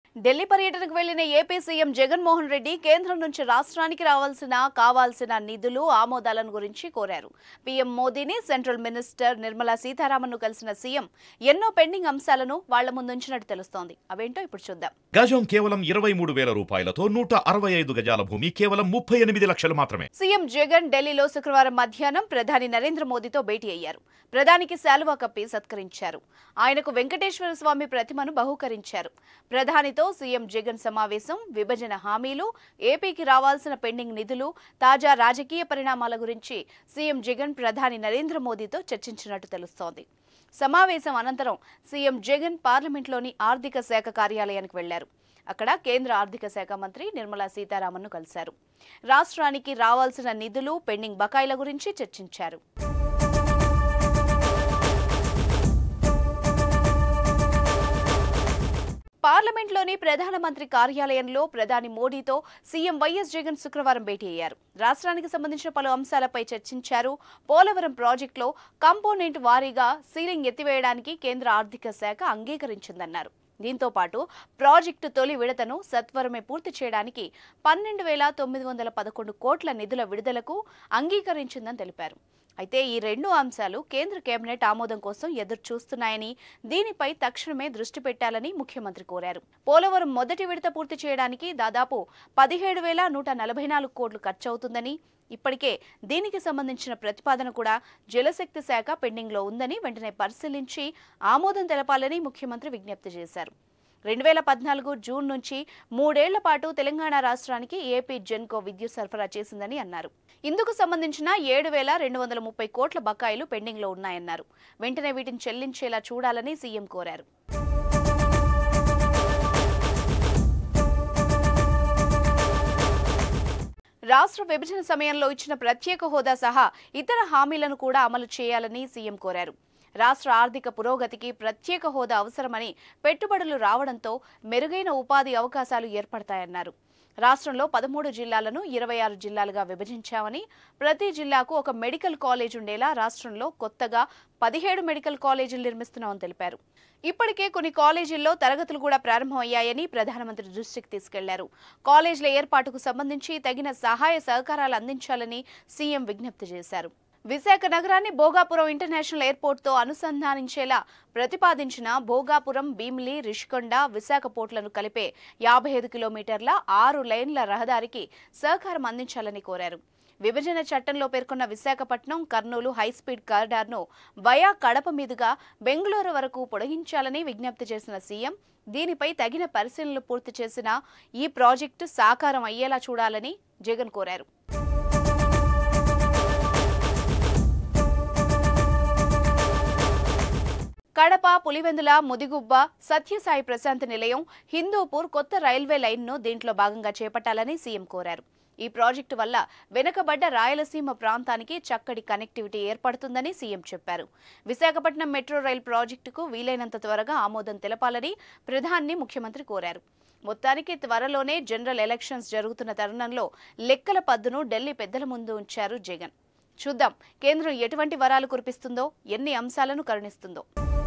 ఢిల్లీ పర్యటనకు వెళ్లిన AP CM Jaganmohan Reddy కేంద్రం నుంచి రాష్ట్రానికి రావాల్సిన కావాల్సిన నిధులు ఆమోదాలను గురించి కోరారు పీఎం మోదీని సెంట్రల్ మినిస్టర్ నిర్మలా సీతారామన్ ను కలిసిన సీఎం ఎన్నో పెండింగ్ అంశాలను వాళ్ల ముందుంచినట్టు తెలుస్తోంది అవేంటో ఇప్పుడు చూద్దాం గజం కేవలం ఇరవై మూడు వేల రూపాయలతో నూట అరవై ఐదు గజాల భూమి కేవలం ముప్పై ఎనిమిది లక్షలు మాత్రమే సీఎం జగన్ ఢిల్లీలో శుక్రవారం మధ్యాహ్నం ప్రధాని నరేంద్ర మోదీతో భేటీ అయ్యారు ప్రధానికి శాలువా కప్పి సత్కరించారు ఆయనకు వెంకటేశ్వర స్వామి ప్రతిమను బహూకరించారు ప్రధానితో సీఎం జగన్ సమావేశం విభజన హామీలు ఏపీకి రావాల్సిన పెండింగ్ నిధులు తాజా రాజకీయ పరిణామాల గురించి సీఎం జగన్ ప్రధాని నరేంద్ర మోదీతో చర్చించినట్టు తెలుస్తోంది సమావేశం అనంతరం సీఎం జగన్ పార్లమెంట్లోని ఆర్థిక శాఖ కార్యాలయానికి వెళ్లారు అక్కడ కేంద్ర ఆర్థిక శాఖ మంత్రి నిర్మలా సీతారామన్ను కలిశారు రాష్ట్రానికి రావాల్సిన నిధులు పెండింగ్ బకాయిల గురించి చర్చించారు పార్లమెంట్లోని ప్రధానమంత్రి కార్యాలయంలో ప్రధాని మోడీతో సీఎం వైఎస్ జగన్ శుక్రవారం భేటీ అయ్యారు రాష్ట్రానికి సంబంధించిన పలు అంశాలపై చర్చించారు పోలవరం ప్రాజెక్టులో కంపోనెంట్ వారీగా సీలింగ్ ఎత్తివేయడానికి కేంద్ర ఆర్థిక శాఖ అంగీకరించిందన్నారు దీంతో పాటు ప్రాజెక్టు తొలి విడతను సత్వరమే పూర్తి చేయడానికి పన్నెండు వేల తొమ్మిది వందల పదకొండు కోట్ల నిధుల విడుదలకు అంగీకరించిందని తెలిపారు అయితే ఈ రెండు అంశాలు కేంద్ర కేబినెట్ ఆమోదం కోసం ఎదురు చూస్తున్నాయని దీనిపై తక్షణమే దృష్టి పెట్టాలని ముఖ్యమంత్రి కోరారు పోలవరం మొదటి విడత పూర్తి చేయడానికి దాదాపు పదిహేడు వేల నూట నలభై నాలుగు కోట్లు ఖర్చవుతుందని ఇప్పటికే దీనికి సంబంధించిన ప్రతిపాదన కూడా జలశక్తి శాఖ పెండింగ్లో ఉందని వెంటనే పరిశీలించి ఆమోదం తెలపాలని ముఖ్యమంత్రి విజ్ఞప్తి చేశారు రెండు వేల పద్నాలుగు జూన్ నుంచి మూడేళ్ల పాటు తెలంగాణ రాష్ట్రానికి ఏపీ జెన్కో విద్యుత్ సరఫరా చేసిందని అన్నారు ఇందుకు సంబంధించిన ఏడు వేల రెండు వందల ముప్పై కోట్ల బకాయిలు పెండింగ్లో ఉన్నాయన్నారు వెంటనే వీటిని చెల్లించేలా చూడాలని సీఎం కోరారు రాష్ట్ర విభజన సమయంలో ఇచ్చిన ప్రత్యేక హోదా సహా ఇతర హామీలను కూడా అమలు చేయాలని సీఎం కోరారు రాష్ట్ర ఆర్థిక పురోగతికి ప్రత్యేక హోదా అవసరమని పెట్టుబడులు రావడంతో మెరుగైన ఉపాధి అవకాశాలు ఏర్పడతాయన్నారు రాష్ట్రంలో పదమూడు జిల్లాలను ఇరవై ఆరు జిల్లాలుగా విభజించామని ప్రతి జిల్లాకు ఒక మెడికల్ కాలేజ్ ఉండేలా రాష్ట్రంలో కొత్తగా పదిహేడు మెడికల్ కాలేజీలు నిర్మిస్తున్నామని తెలిపారు ఇప్పటికే కొన్ని కాలేజీల్లో తరగతులు కూడా ప్రారంభమయ్యాయని ప్రధానమంత్రి దృష్టికి తీసుకెళ్లారు కాలేజీల ఏర్పాటుకు సంబంధించి తగిన సహాయ సహకారాలు అందించాలని సీఎం విజ్ఞప్తి చేశారు విశాఖ నగరాన్ని భోగాపురం ఇంటర్నేషనల్ ఎయిర్పోర్ట్ తో అనుసంధానించేలా ప్రతిపాదించిన భోగాపురం భీమిలి రిషికొండ విశాఖ పోర్టులను కలిపే యాభై ఐదు కిలోమీటర్ల ఆరు లైన్ల రహదారికి సహకారం అందించాలని కోరారు విభజన చట్టంలో పేర్కొన్న విశాఖపట్నం కర్నూలు హైస్పీడ్ కారిడార్ను వయా కడప మీదుగా బెంగళూరు వరకు పొడిగించాలని విజ్ఞప్తి చేసిన సీఎం దీనిపై తగిన పరిశీలనలు పూర్తి చేసిన ఈ ప్రాజెక్టు సాకారం అయ్యేలా చూడాలని జగన్ కోరారు కడప పులివెందుల ముదిగుబ్బ సత్యసాయి ప్రశాంత్ నిలయం హిందూపూర్ కొత్త రైల్వే లైన్ను దీంట్లో భాగంగా చేపట్టాలని సీఎం కోరారు ఈ ప్రాజెక్టు వల్ల వెనుకబడ్డ రాయలసీమ ప్రాంతానికి చక్కటి కనెక్టివిటీ ఏర్పడుతుందని సీఎం చెప్పారు విశాఖపట్నం మెట్రో రైల్ ప్రాజెక్టుకు వీలైనంత త్వరగా ఆమోదం తెలపాలని ప్రధాన్ని ముఖ్యమంత్రి కోరారు మొత్తానికి త్వరలోనే జనరల్ ఎలక్షన్స్ జరుగుతున్న తరుణంలో లెక్కల పద్దును ఢిల్లీ పెద్దల ముందు ఉంచారు జగన్ చూద్దాం కేంద్రం ఎటువంటి వరాలు కురిపిస్తుందో ఎన్ని అంశాలను కరుణిస్తుందో